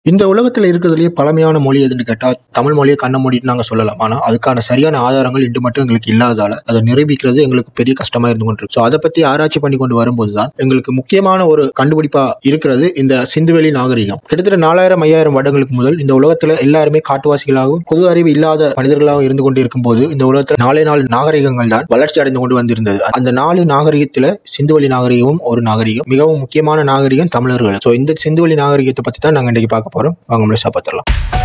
இந்த உலகத்துல இருக்கிறதுலயே பழமையான மொழி எதுன்னு கேட்டா தமிழ் மொழியை கண்ண மூடிட்டு நாங்க சொல்லலாம் ஆனா அதுக்கான சரியான ஆதாரங்கள் இன்று மட்டும் எங்களுக்கு இல்லாததால அதை நிரூபிக்கிறது எங்களுக்கு பெரிய கஷ்டமா இருந்து கொண்டிருக்கு ஸோ அதை பத்தி ஆராய்ச்சி பண்ணி கொண்டு வரும்போது தான் எங்களுக்கு முக்கியமான ஒரு கண்டுபிடிப்பா இருக்கிறது இந்த சிந்துவெளி நாகரிகம் கிட்டத்தட்ட நாலாயிரம் ஐயாயிரம் வருடங்களுக்கு முதல் இந்த உலகத்துல எல்லாருமே காட்டுவாசிகளாகவும் பொது அறிவு இல்லாத மனிதர்களாகவும் இருந்து கொண்டு இருக்கும்போது இந்த உலகத்துல நாலே நாலு நாகரிகங்கள் தான் வளர்ச்சி அடைந்து கொண்டு வந்திருந்தது அந்த நாலு நாகரிகத்துல சிந்துவெளி நாகரிகமும் ஒரு நாகரிகம் மிகவும் முக்கியமான நாகரிகம் தமிழர்கள் ஸோ இந்த சிந்துவெளி நாகரிகத்தை பத்தி தான் நாங்க இன்னைக்கு பார்க்க போறோம் வாங்க முழுசா பார்த்துடலாம்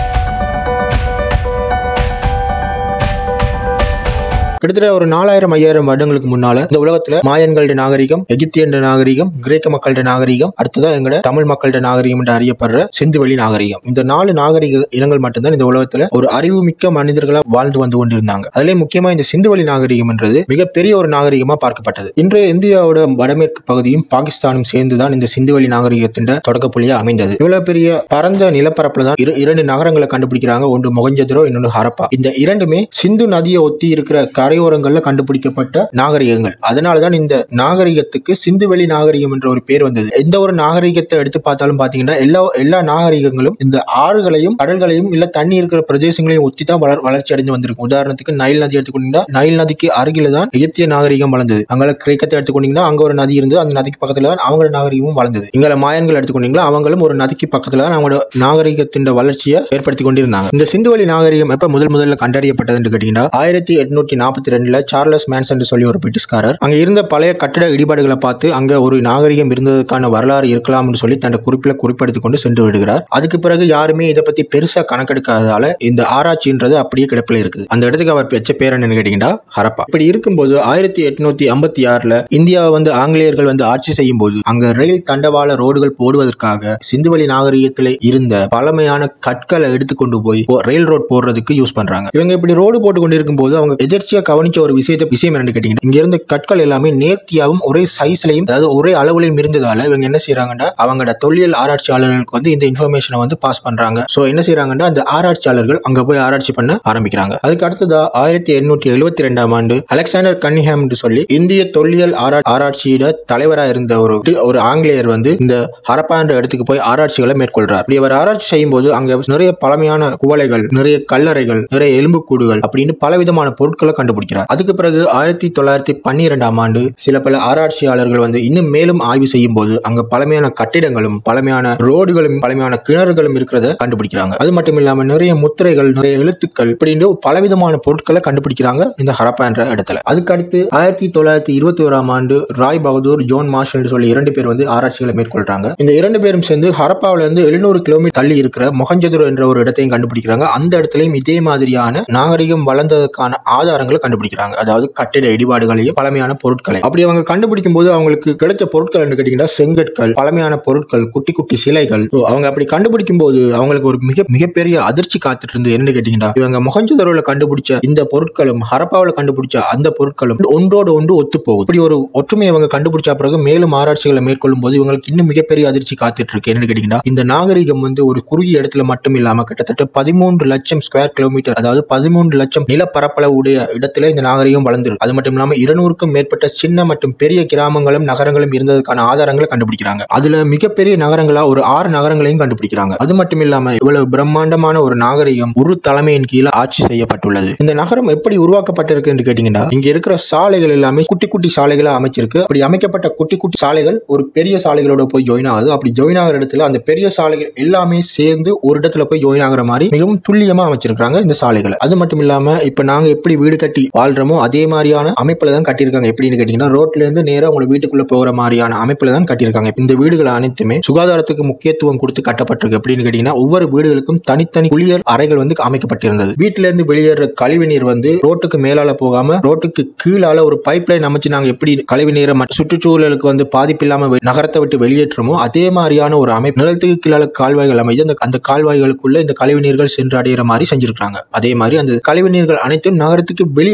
கிட்டத்தட்ட ஒரு நாலாயிரம் ஐயாயிரம் வருடங்களுக்கு முன்னால இந்த உலகத்துல மாயன்களோட நாகரிகம் எகிப்தியன் நாகரிகம் கிரேக்க மக்களோட நாகரிகம் அடுத்ததா எங்கட தமிழ் மக்களோட நாகரிகம் என்று அறியப்படுற சிந்துவெளி நாகரிகம் இந்த நாலு நாகரிக இனங்கள் மட்டும்தான் இந்த உலகத்துல ஒரு அறிவுமிக்க மனிதர்களா வாழ்ந்து வந்து கொண்டிருந்தாங்க அதுலயே முக்கியமா இந்த சிந்துவெளி நாகரிகம் என்றது மிகப்பெரிய ஒரு நாகரிகமா பார்க்கப்பட்டது இன்றைய இந்தியாவோட வடமேற்கு பகுதியும் பாகிஸ்தானும் சேர்ந்துதான் இந்த சிந்துவெளி நாகரிகத்தின் தொடக்க புள்ளியா அமைந்தது இவ்வளவு பெரிய பரந்த நிலப்பரப்புல தான் இரு- இரண்டு நகரங்களை கண்டுபிடிக்கிறாங்க ஒன்று மொகஞ்சதுரோ இன்னொன்று ஹரப்பா இந்த இரண்டுமே சிந்து நதியை ஒத்தி இருக்கிற கரையோரங்கள்ல கண்டுபிடிக்கப்பட்ட நாகரிகங்கள் அதனாலதான் இந்த நாகரிகத்துக்கு சிந்துவெளி நாகரிகம் என்ற ஒரு பேர் வந்தது எந்த ஒரு நாகரிகத்தை எடுத்து பார்த்தாலும் பாத்தீங்கன்னா எல்லா எல்லா நாகரிகங்களும் இந்த ஆறுகளையும் கடல்களையும் இல்ல தண்ணி இருக்கிற பிரதேசங்களையும் ஒத்தி தான் வளர் வளர்ச்சி அடைந்து வந்திருக்கும் உதாரணத்துக்கு நைல் நதி எடுத்துக்கொண்டீங்கன்னா நைல் நதிக்கு அருகில தான் எகிப்திய நாகரிகம் வளர்ந்தது அங்கே கிரேக்கத்தை எடுத்துக்கொண்டீங்கன்னா அங்க ஒரு நதி இருந்தது அந்த நதிக்கு பக்கத்துல தான் அவங்களோட நாகரிகமும் வளர்ந்தது இங்கே மாயன்கள் எடுத்துக்கொண்டீங்களா அவங்களும் ஒரு நதிக்கு பக்கத்துல தான் அவங்களோட நாகரிகத்தின் வளர்ச்சியை ஏற்படுத்தி கொண்டிருந்தாங்க இந்த சிந்துவெளி நாகரிகம் எப்ப முதல் முதல்ல கண்டறியப்பட்டதுன்னு கேட்டீங்கன்னா ஆயிரத்தி எட்நூத்தி நாற்பத்தி ரெண்டுல சார்லஸ் மேன்சன் சொல்லி ஒரு பிரிட்டிஷ்காரர் அங்க இருந்த பழைய கட்டிட இடிபாடுகளை பார்த்து அங்க ஒரு நாகரிகம் இருந்ததுக்கான வரலாறு இருக்கலாம்னு சொல்லி தன் குறிப்பில் குறிப்பெடுத்து கொண்டு சென்று விடுகிறார் அதுக்கு பிறகு யாருமே இதை பத்தி பெருசா கணக்கெடுக்காததால இந்த ஆராய்ச்சின்றது அப்படியே கிடப்பில் இருக்குது அந்த இடத்துக்கு அவர் வச்ச பேர் என்னன்னு கேட்டீங்கன்னா ஹரப்பா இப்படி இருக்கும்போது ஆயிரத்தி எட்நூத்தி ஐம்பத்தி ஆறுல இந்தியாவை வந்து ஆங்கிலேயர்கள் வந்து ஆட்சி செய்யும் போது அங்க ரயில் தண்டவாள ரோடுகள் போடுவதற்காக சிந்துவெளி நாகரிகத்தில் இருந்த பழமையான கற்களை எடுத்துக்கொண்டு போய் போ- ரயில் ரோட் போடுறதுக்கு யூஸ் பண்றாங்க இவங்க இப்படி ரோடு போட்டு கொண்டு இருக்கும்போது அவங்க எதிர்ச்சியா கவனிச்ச ஒரு விஷயத்தை விஷயம் என்னன்னு கேட்டீங்கன்னா இங்க இருந்த கற்கள் எல்லாமே நேர்த்தியாகவும் ஒரே சைஸ்லயும் அதாவது ஒரே அளவுலையும் இருந்ததால இவங்க என்ன செய்யறாங்கன்னா அவங்களோட தொல்லியல் ஆராய்ச்சியாளர்களுக்கு வந்து இந்த இன்ஃபர்மேஷனை வந்து பாஸ் பண்றாங்க சோ என்ன செய்யறாங்கன்னா அந்த ஆராய்ச்சியாளர்கள் அங்க போய் ஆராய்ச்சி பண்ண ஆரம்பிக்கிறாங்க அதுக்கு அடுத்ததா ஆயிரத்தி எண்ணூற்றி எழுபத்தி ரெண்டாம் ஆண்டு அலெக்சாண்டர் கன்னிஹாம் என்று சொல்லி இந்திய தொல்லியல் ஆரா ஆராய்ச்சியிட தலைவராக இருந்த ஒரு ஒரு ஆங்கிலேயர் வந்து இந்த ஹரப்பா என்ற இடத்துக்கு போய் ஆராய்ச்சிகளை மேற்கொள்றார் அப்படி அவர் ஆராய்ச்சி செய்யும் போது அங்க நிறைய பழமையான குவளைகள் நிறைய கல்லறைகள் நிறைய எலும்புக்கூடுகள் அப்படின்னு பலவிதமான பொருட்களை கண்டுபிடிக்கிறார் அதுக்கு பிறகு ஆயிரத்தி தொள்ளாயிரத்தி பன்னிரெண்டாம் ஆண்டு சில பல ஆராய்ச்சியாளர்கள் வந்து இன்னும் மேலும் ஆய்வு செய்யும் போது அங்க பழமையான கட்டிடங்களும் பழமையான ரோடுகளும் பழமையான கிணறுகளும் இருக்கிறத கண்டுபிடிக்கிறாங்க அது மட்டும் இல்லாம நிறைய முத்திரைகள் நிறைய எழுத்துக்கள் இப்படின்னு பலவிதமான பொருட்களை கண்டுபிடிக்கிறாங்க இந்த ஹரப்பா என்ற இடத்துல அதுக்கு அடுத்து ஆயிரத்தி தொள்ளாயிரத்தி இருபத்தி ஓராம் ஆண்டு ராய் பகதூர் ஜோன் மார்ஷல் என்று சொல்லி இரண்டு பேர் வந்து ஆராய்ச்சிகளை மேற்கொள்றாங்க இந்த இரண்டு பேரும் சேர்ந்து ஹரப்பாவில இருந்து எழுநூறு கிலோமீட்டர் தள்ளி இருக்கிற மொஹஞ்சதுரு என்ற ஒரு இடத்தையும் கண்டுபிடிக்கிறாங்க அந்த இடத்துலயும் இதே மாதிரியான நாகரிகம் வளர்ந்ததுக்கான ஆதாரங்களை கண்டுபிடிக்கிறாங்க அதாவது கட்டிட இடிபாடுகளையும் பழமையான பொருட்களை அப்படி அவங்க கண்டுபிடிக்கும் போது அவங்களுக்கு கிடைச்ச பொருட்கள் என்ன கேட்டீங்கன்னா செங்கற்கள் பழமையான பொருட்கள் குட்டி குட்டி சிலைகள் So, அவங்க அப்படி கண்டுபிடிக்கும் போது அவங்களுக்கு ஒரு மிக மிகப்பெரிய அதிர்ச்சி காத்துட்டு இருந்து என்னன்னு கேட்டீங்கன்னா இவங்க மொஹஞ்சதரோல கண்டுபிடிச்ச இந்த பொருட்களும் ஹரப்பாவில் கண்டுபிடிச்ச அந்த பொருட்களும் ஒன்றோடு ஒன்று ஒத்து போகுது இப்படி ஒரு ஒற்றுமையை இவங்க கண்டுபிடிச்ச பிறகு மேலும் ஆராய்ச்சிகளை மேற்கொள்ளும் போது இவங்களுக்கு இன்னும் மிகப்பெரிய அதிர்ச்சி காத்துட்டு இருக்கு என்னன்னு கேட்டீங்கன்னா இந்த நாகரிகம் வந்து ஒரு குறுகிய இடத்துல மட்டும் இல்லாம கிட்டத்தட்ட பதிமூன்று லட்சம் ஸ்கொயர் கிலோமீட்டர் அதாவது பதிமூன்று லட்சம் நிலப்பரப்பளவு உடைய இடத்துல இந்த நாகரிகம் வளர்ந்துருக்கு அது மட்டும் இல்லாம இருநூறுக்கும் மேற்பட்ட சின்ன மற்றும் பெரிய கிராமங்களும் நகரங்களும் இருந்ததுக்கான ஆதாரங்களை கண்டுபிடிக்கிறாங்க அதுல மிகப்பெரிய நகரங்களா ஒரு ஆறு நகரங்களையும் கண்டுபிடிக்கிறாங்க அது மட்டும் இல்லாம இவ்வளவு பிரம்மாண்டமான ஒரு நாகரிகம் ஒரு தலைமையின் கீழே ஆட்சி செய்யப்பட்டுள்ளது இந்த நகரம் எப்படி உருவாக்கப்பட்டிருக்கு என்று கேட்டீங்கன்னா இங்க இருக்கிற சாலைகள் எல்லாமே குட்டி குட்டி சாலைகளா அமைச்சிருக்கு அப்படி அமைக்கப்பட்ட குட்டி குட்டி சாலைகள் ஒரு பெரிய சாலைகளோட போய் ஜாயின் ஆகுது அப்படி ஜாயின் ஆகிற இடத்துல அந்த பெரிய சாலைகள் எல்லாமே சேர்ந்து ஒரு இடத்துல போய் ஜாயின் ஆகுற மாதிரி மிகவும் துல்லியமா அமைச்சிருக்காங்க இந்த சாலைகளை அது மட்டும் இல்லாம இப்ப நாங்க எப்படி வீடு கட்டி வாழ்றோமோ அதே மாதிரியான அமைப்புல தான் கட்டியிருக்காங்க எப்படின்னு கேட்டீங்கன்னா ரோட்ல இருந்து நேரா உங்க வீட்டுக்குள்ள போகிற மாதிரியான அமைப்புல தான் கட்டியிருக்காங்க இந்த வீடுகள் அனைத்துமே சுகாதாரத்துக்கு முக்கியத்துவம் கொடுத்து கட்டப்பட்டிருக்கு எப்படின்னு கேட்டீங்கன்னா ஒவ்வொரு வீடுகளுக்கும் தனித்தனி குளியல் அறைகள் வந்து அமைக்கப்பட்டிருந்தது வீட்டுல இருந்து வெளியேற கழிவு நீர் வந்து ரோட்டுக்கு மேலால போகாம ரோட்டுக்கு கீழால ஒரு பைப் லைன் அமைச்சு நாங்க எப்படி கழிவு நீரை மற்ற சுற்றுச்சூழலுக்கு வந்து பாதிப்பு இல்லாம வெ- நகரத்தை விட்டு வெளியேற்றுமோ அதே மாதிரியான ஒரு அமைப்பு நிலத்துக்கு கீழால கால்வாய்கள் அமைச்சு அந்த அந்த கால்வாய்களுக்குள்ள இந்த கழிவு நீர்கள் சென்று அடையிற மாதிரி செஞ்சிருக்காங்க அதே மாதிரி அந்த கழிவு நீர்கள் அனைத்தும் நகரத்துக்கு வெளியே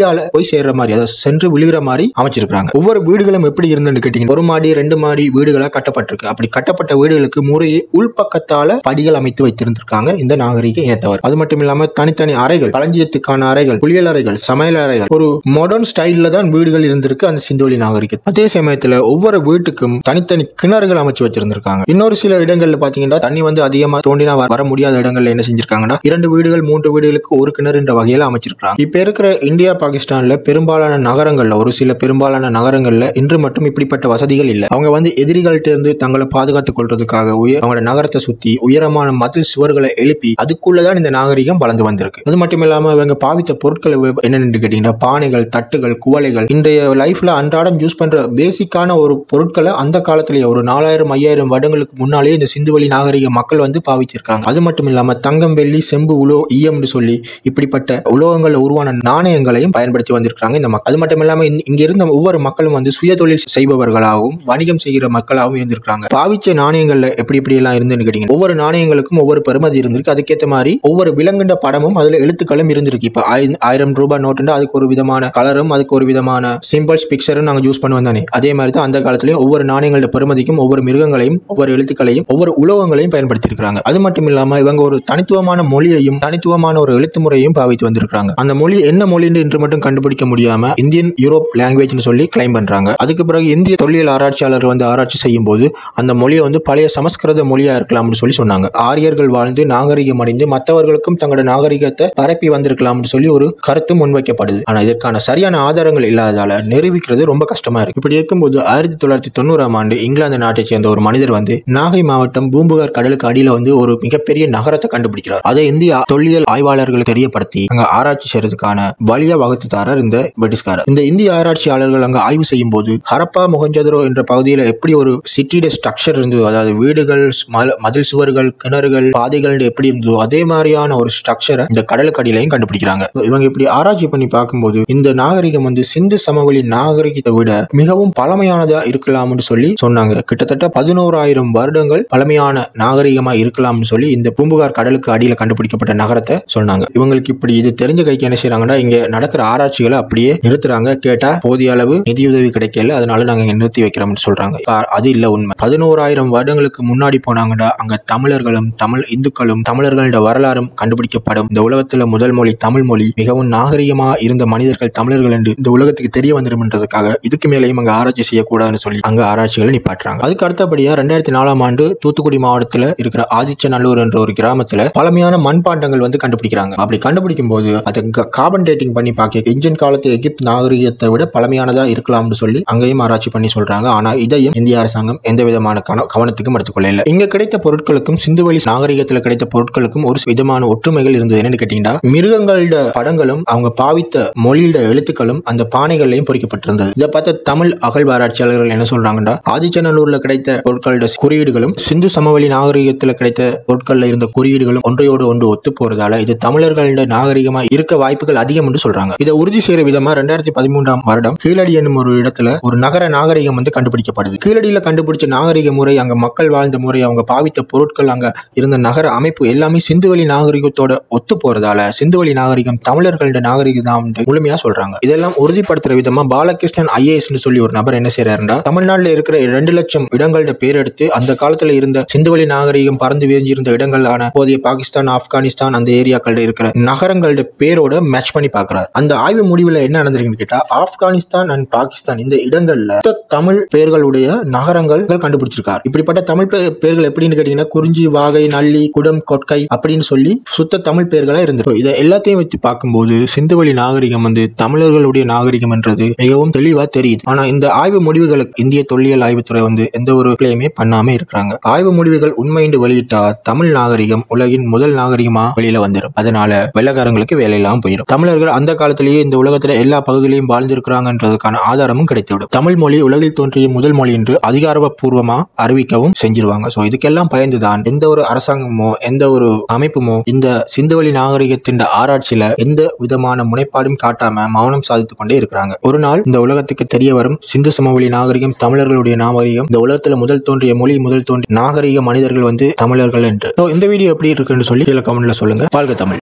எளியால போய் சேர்ற மாதிரி அதாவது சென்று விழுகிற மாதிரி அமைச்சிருக்காங்க ஒவ்வொரு வீடுகளும் எப்படி இருந்துன்னு கேட்டீங்கன்னா ஒரு மாடி ரெண்டு மாடி வீடுகளா கட்டப்பட்டிருக்கு அப்படி கட்டப்பட்ட வீடுகளுக்கு முறையே உள்பக்கத்தால படிகள் அமைத்து வைத்திருந்திருக்காங்க இந்த நாகரிக இனத்தவர் அது மட்டும் இல்லாம தனித்தனி அறைகள் களஞ்சியத்துக்கான அறைகள் குளியல் அறைகள் சமையல் அறைகள் ஒரு மாடர்ன் ஸ்டைல்ல தான் வீடுகள் இருந்திருக்கு அந்த சிந்துவெளி நாகரிகம் அதே சமயத்துல ஒவ்வொரு வீட்டுக்கும் தனித்தனி கிணறுகள் அமைச்சு வச்சிருந்திருக்காங்க இன்னொரு சில இடங்கள்ல பாத்தீங்கன்னா தண்ணி வந்து அதிகமா தோண்டினா வர- வர முடியாத இடங்கள்ல என்ன செஞ்சிருக்காங்கன்னா இரண்டு வீடுகள் மூன்று வீடுகளுக்கு ஒரு கிணறுன்ற வகையில அமைச்சிருக்காங்க இப்ப இருக்கிற இந்தியா பாகிஸ்தான்ல பெரும்பாலான நகரங்கள்ல ஒரு சில பெரும்பாலான நகரங்கள்ல இன்று மட்டும் இப்படிப்பட்ட வசதிகள் இல்லை அவங்க வந்து எதிரிகள்ட்ட இருந்து தங்களை பாதுகாத்துக் கொள்றதுக்காக உயர் அவங்களோட நகரத்தை சுத்தி உயரமான மதில் சுவர்களை எழுப்பி அதுக்குள்ளதான் இந்த நாகரிகம் வளர்ந்து வந்திருக்கு அது மட்டும் இல்லாம இவங்க பாவித்த பொருட்கள் வெ- என்னன்னு கேட்டீங்கன்னா பானைகள் தட்டுகள் குவளைகள் இன்றைய லைஃப்ல அன்றாடம் யூஸ் பண்ற பேசிக்கான ஒரு பொருட்களை அந்த காலத்திலேயே ஒரு நாலாயிரம் ஐயாயிரம் வருடங்களுக்கு முன்னாலேயே இந்த சிந்துவெளி நாகரிக மக்கள் வந்து பாவிச்சிருக்காங்க அது மட்டும் இல்லாம தங்கம் வெள்ளி செம்பு உலோ ஈயம்னு சொல்லி இப்படிப்பட்ட உலோகங்கள்ல உருவான நாணயங்களையும் பயன்படுத்தி வந்திருக்காங்க இந்த மக்கள் அது மட்டும் இல்லாம இந்த- இங்க இருந்த ஒவ்வொரு மக்களும் வந்து சுய தொழில் செய்பவர்களாகவும் வணிகம் செய்கிற மக்களாகவும் இருந்திருக்காங்க பாவிச்ச நாணயங்கள்ல எப்படி எப்படி எல்லாம் இருந்துன்னு கேட்டீங்கன்னா ஒவ்வொரு நாணயங்களுக்கும் ஒவ்வொரு பெருமதி இருந்திருக்கு அதுக்கேற்ற மாதிரி ஒவ்வொரு விலங்குண்ட படமும் அதுல எழுத்துக்களும் இருந்திருக்கு இப்ப ஆய- ஆயிரம் ரூபாய் நோட்டுண்டா அதுக்கு ஒரு விதமான கலரும் அதுக்கு ஒரு விதமான சிம்பிள்ஸ் பிக்சரும் நாங்க யூஸ் பண்ணுவோம் தானே அதே மாதிரி தான் அந்த காலத்திலயும் ஒவ்வொரு நாணயங்களோட பெருமதிக்கும் ஒவ்வொரு மிருகங்களையும் ஒவ்வொரு எழுத்துக்களையும் ஒவ்வொரு உலோகங்களையும் பயன்படுத்தி இருக்காங்க அது மட்டும் இல்லாம இவங்க ஒரு தனித்துவமான மொழியையும் தனித்துவமான ஒரு எழுத்து முறையும் பாவித்து வந்திருக்காங்க அந்த மொழி என்ன மொழின்னு இன்று மட்டும் கண்டுபிடிக்க முடியாம இந்தியன் யூரோப் லாங்குவேஜ்னு சொல்லி கிளைம் பண்றாங்க அதுக்கு பிறகு இந்திய தொல்லியல் ஆராய்ச்சியாளர் வந்து ஆராய்ச்சி செய்யும் போது அந்த மொழியை வந்து பழைய சமஸ்கிருத மொழியா இருக்கலாம்னு சொல்லி சொன்னாங்க ஆரியர்கள் வாழ்ந்து நாகரிகம் அடைந்து மற்றவர்களுக்கும் தங்களோட நாகரிகத்தை பரப்பி வந்திருக்கலாம்னு சொல்லி ஒரு கருத்து முன்வைக்கப்படுது ஆனா இதற்கான சரியான ஆதாரங்கள் இல்லாததால நிரூபிக்கிறது ரொம்ப கஷ்டமா இருக்கு இப்படி இருக்கும்போது ஆயிரத்தி தொள்ளாயிரத்தி தொண்ணூறாம் ஆண்டு இங்கிலாந்து நாட்டை சேர்ந்த ஒரு மனிதர் வந்து நாகை மாவட்டம் பூம்புகார் கடலுக்கு அடியில வந்து ஒரு மிகப்பெரிய நகரத்தை கண்டுபிடிக்கிறார் அதை இந்திய தொல்லியல் ஆய்வாளர்களுக்கு தெரியப்படுத்தி அங்க ஆராய்ச்சி செய்யறதுக்கான வழியா வகுத்து தரார் இந்த பிரிட்டிஷ்காரர் இந்த இந்திய ஆராய்ச்சியாளர்கள் அங்க ஆய்வு செய்யும் போது ஹரப்பா மொஹஞ்சதரோ என்ற பகுதியில எப்படி ஒரு சிட்டியோட ஸ்ட்ரக்சர் இருந்ததோ அதாவது வீடுகள் மல- மதில் சுவர்கள் கிணறுகள் பாதைகள் எப்படி இருந்ததோ அதே மாதிரியான ஒரு ஸ்ட்ரக்சரை இந்த கடலுக்கு அடியிலையும் கண்டுபிடிக்கிறாங்க இவங்க இப்படி ஆராய்ச்சி பண்ணி பார்க்கும்போது இந்த நாகரிகம் வந்து சிந்து சமவெளி நாகரிகத்தை விட மிகவும் பழமையானதா இருக்கலாம்னு சொல்லி சொன்னாங்க கிட்டத்தட்ட பதினோராயிரம் வருடங்கள் பழமையான நாகரிகமா இருக்கலாம்னு சொல்லி இந்த பூம்புகார் கடலுக்கு அடியில கண்டுபிடிக்கப்பட்ட நகரத்தை சொன்னாங்க இவங்களுக்கு இப்படி இது தெரிஞ்ச கைக்கு என்ன செய்றாங்கன்னா இங்க நடக்கிற ஆராய்ச்சிகளை அப்படியே நிறுத்துறாங்க கேட்டா போதிய அளவு நிதியுதவி கிடைக்கல அதனால நாங்க இங்க நிறுத்தி வைக்கிறோம்னு சொல்றாங்க ஆ- அது இல்ல உண்மை பதினோராயிரம் வருடங்களுக்கு முன்னாடி போனாங்கடா அங்க தமிழர்களும் தமிழ் இந்துக்களும் தமிழர்களோட வரலாறும் கண்டுபிடிக்கப்படும் இந்த உலகத்துல முதல் மொழி தமிழ் மொழி மிகவும் நாகரிகமா இருந்த மனிதர்கள் தமிழர்கள் என்று இந்த உலகத்துக்கு தெரிய வந்துரும்ன்றதுக்காக இதுக்கு மேலேயும் அங்க ஆராய்ச்சி செய்யக்கூடாதுன்னு சொல்லி அங்க ஆராய்ச்சிகளை நிப்பாட்டுறாங்க அதுக்கு அடுத்தபடியா ரெண்டாயிரத்தி நாலாம் ஆண்டு தூத்துக்குடி மாவட்டத்துல இருக்கிற ஆதிச்சநல்லூர் என்ற ஒரு கிராமத்துல பழமையான மண்பாண்டங்கள் வந்து கண்டுபிடிக்கிறாங்க அப்படி கண்டுபிடிக்கும் போது அதை கார்பன் டேட்டிங் பண்ணி பார்க்க இன்ஜின் காலத்து எகிப்த் நாகரிகத்தை விட பழமையானதா இருக்கலாம்னு சொல்லி அங்கேயும் ஆராய்ச்சி பண்ணி சொல்றாங்க ஆனா இதையும் இந்திய அரசாங்கம் எந்த விதமான கன- கவனத்துக்கும் எடுத்துக்கொள்ள இல்லை இங்க கிடைத்த பொருட்களுக்கும் சிந்துவெளி நாகரிகத்துல கிடைத்த பொருட்களுக்கும் ஒரு விதமான ஒற்றுமைகள் இருந்தது என்னன்னு கேட்டீங்கன்னா மிருகங்களோட படங்களும் அவங்க பாவித்த மொழியோட எழுத்துக்களும் அந்த பானைகள்லையும் பொறிக்கப்பட்டிருந்தது இதை பார்த்த தமிழ் அகழ்வாராய்ச்சியாளர்கள் என்ன சொல்றாங்கன்னா ஆதிச்சநல்லூர்ல கிடைத்த பொருட்களோட குறியீடுகளும் சிந்து சமவெளி நாகரிகத்துல கிடைத்த பொருட்கள்ல இருந்த குறியீடுகளும் ஒன்றையோடு ஒன்று ஒத்து போறதால இது தமிழர்களோட நாகரிகமா இருக்க வாய்ப்புகள் அதிகம் என்று சொல்றாங்க இதை உறுதி செய்யற விதமா ரெண்டாயிரத்தி பதிமூன்றாம் வருடம் கீழடி என்னும் ஒரு இடத்துல ஒரு நகர நாகரிகம் வந்து கண்டுபிடிக்கப்படுது கீழடியில கண்டுபிடிச்ச நாகரிக முறை அங்க மக்கள் வாழ்ந்த முறை அவங்க பாவித்த பொருட்கள் அங்க இருந்த நகர அமைப்பு எல்லாமே சிந்துவெளி நாகரிகத்தோட ஒத்து போறதால சிந்துவெளி நாகரிகம் தமிழர்களோட நாகரிகம் தான் முழுமையா சொல்றாங்க இதெல்லாம் உறுதிப்படுத்துற விதமா பாலகிருஷ்ணன் ஐஏஎஸ் சொல்லி ஒரு நபர் என்ன செய்யறாருன்னா தமிழ்நாட்டுல இருக்கிற ரெண்டு லட்சம் இடங்களோட பேர் எடுத்து அந்த காலத்துல இருந்த சிந்துவெளி நாகரிகம் பறந்து விரிஞ்சிருந்த இடங்களான போதிய பாகிஸ்தான் ஆப்கானிஸ்தான் அந்த ஏரியாக்கள்ல இருக்கிற நகரங்களோட பேரோட மேட்ச் பண்ணி பார்க்கறாரு அந்த ஆய்வு முடிவுல என்ன நடந்திருக்குன்னு கேட்டா ஆப்கானிஸ்தான் அண்ட் பாகிஸ்தான் இந்த இடங்கள்ல சுத்த தமிழ் பெயர்களுடைய நகரங்கள் கண்டுபிடிச்சிருக்காரு இப்படிப்பட்ட தமிழ் பெ- பெயர்கள் எப்படின்னு கேட்டீங்கன்னா குறிஞ்சி வாகை நல்லி குடம் கொட்கை அப்படின்னு சொல்லி சுத்த தமிழ் பெயர்களா இருந்தது இதை எல்லாத்தையும் வச்சு பார்க்கும்போது சிந்துவெளி நாகரிகம் வந்து தமிழர்களுடைய நாகரிகம் என்றது மிகவும் தெளிவா தெரியுது ஆனா இந்த ஆய்வு முடிவுகளுக்கு இந்திய தொல்லியல் ஆய்வுத்துறை வந்து எந்த ஒரு கிளைமே பண்ணாம இருக்கிறாங்க ஆய்வு முடிவுகள் உண்மைன்னு வெளியிட்டா தமிழ் நாகரிகம் உலகின் முதல் நாகரிகமா வெளியில வந்துடும் அதனால வெள்ளக்காரங்களுக்கு வேலையெல்லாம் போயிடும் தமிழர்கள் அந்த காலத்திலேயே இந்த உலகத்துல எல்லா பகுதியிலையும் வாழ்ந்திருக்கிறாங்கன்றதுக்கான ஆதாரமும் கிடைத்துவிடும் தமிழ் மொழி உலகில் தோன்றிய முதல் மொழி என்று அதிகாரப்பூர்வமா அறிவிக்கவும் செஞ்சிருவாங்க சோ இதுக்கெல்லாம் பயந்துதான் எந்த ஒரு அரசாங்கமோ எந்த ஒரு அமைப்புமோ இந்த சிந்துவெளி நாகரிகத்தின் ஆராய்ச்சியில எந்த விதமான முனைப்பாடும் காட்டாம மௌனம் சாதித்துக் கொண்டே இருக்கிறாங்க ஒரு நாள் இந்த உலகத்துக்கு தெரிய வரும் சிந்து சமவெளி நாகரிகம் தமிழர்களுடைய நாகரிகம் இந்த உலகத்துல முதல் தோன்றிய மொழி முதல் தோன்றிய நாகரிக மனிதர்கள் வந்து தமிழர்கள் என்று So, இந்த வீடியோ எப்படி இருக்குன்னு சொல்லி கீழே கமெண்ட்ல சொல்லுங்க வாழ்க தமிழ்